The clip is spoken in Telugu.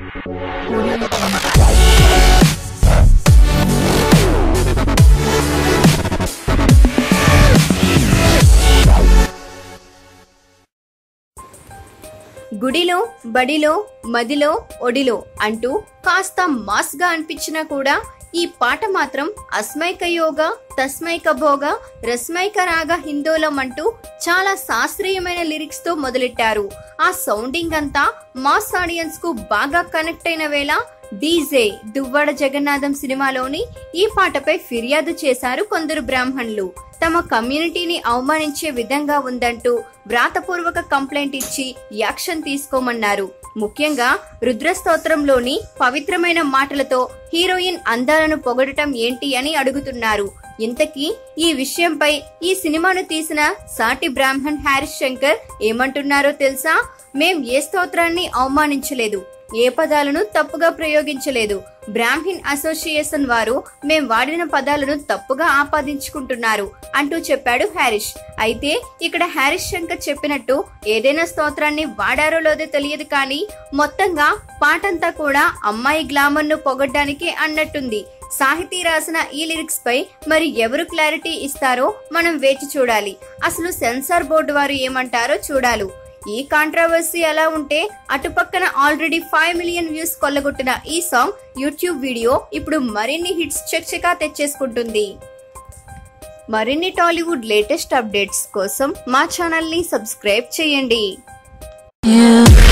గుడిలో బడిలో మదిలో ఒడిలో అంటూ కాస్త మాస్గా అనిపించినా కూడా ఈ పాట మాత్రం అస్మైక యోగ తస్మైక భోగ రస్మైక రాగ హిందోలం అంటూ చాలా శాస్త్రీయమైన లిరిక్స్ తో మొదలెట్టారు ఆ సౌండింగ్ అంతా మాస్ ఆడియన్స్ కు బాగా కనెక్ట్ అయిన వేళ డీజే దువ్వాడ జగన్నాథం సినిమాలోని ఈ పాటపై ఫిర్యాదు చేశారు కొందరు బ్రాహ్మణులు తమ కమ్యూనిటీని అవమానించే విధంగా ఉందంటూ వ్రాతపూర్వక కంప్లైంట్ ఇచ్చి యాక్షన్ తీసుకోమన్నారు ముఖ్యంగా రుద్రస్తోత్రంలోని పవిత్రమైన మాటలతో హీరోయిన్ అందాలను పొగడటం ఏంటి అని అడుగుతున్నారు ఇంతకీ ఈ విషయంపై ఈ సినిమాను తీసిన సాటి బ్రాహ్మణ్ హ్యారిస్ శంకర్ ఏమంటున్నారో తెలుసా మేం ఏ స్తోత్రాన్ని అవమానించలేదు ఏ పదాలను తప్పుగా ప్రయోగించలేదు బ్రాహ్మిన్ అసోసియేషన్ వారు మేం వాడిన పదాలను తప్పుగా ఆపాదించుకుంటున్నారు అంటూ చెప్పాడు హ్యారిష్ అయితే ఇక్కడ హ్యారిష్ శంకర్ చెప్పినట్టు ఏదైనా స్తోత్రాన్ని వాడారో లేదో తెలియదు కానీ మొత్తంగా పాటంతా కూడా అమ్మాయి గ్లామర్ ను పొగడ్డానికి అన్నట్టుంది సాహితీ రాసిన ఈ లిరిక్స్ పై మరి ఎవరు క్లారిటీ ఇస్తారో మనం వేచి చూడాలి అసలు సెన్సార్ బోర్డు వారు ఏమంటారో చూడాలి ఈ కాంట్రవర్సీ ఎలా ఉంటే అటుపక్కన ఆల్రెడీ ఫైవ్ మిలియన్ వ్యూస్ కొల్లగొట్టిన ఈ సాంగ్ యూట్యూబ్ వీడియో ఇప్పుడు మరిన్ని హిట్స్ చకచకా తెచ్చేసుకుంటుంది మరిన్ని టాలీవుడ్ లేటెస్ట్ అప్డేట్స్ కోసం మా ఛానల్ ని సబ్స్క్రైబ్ చేయండి You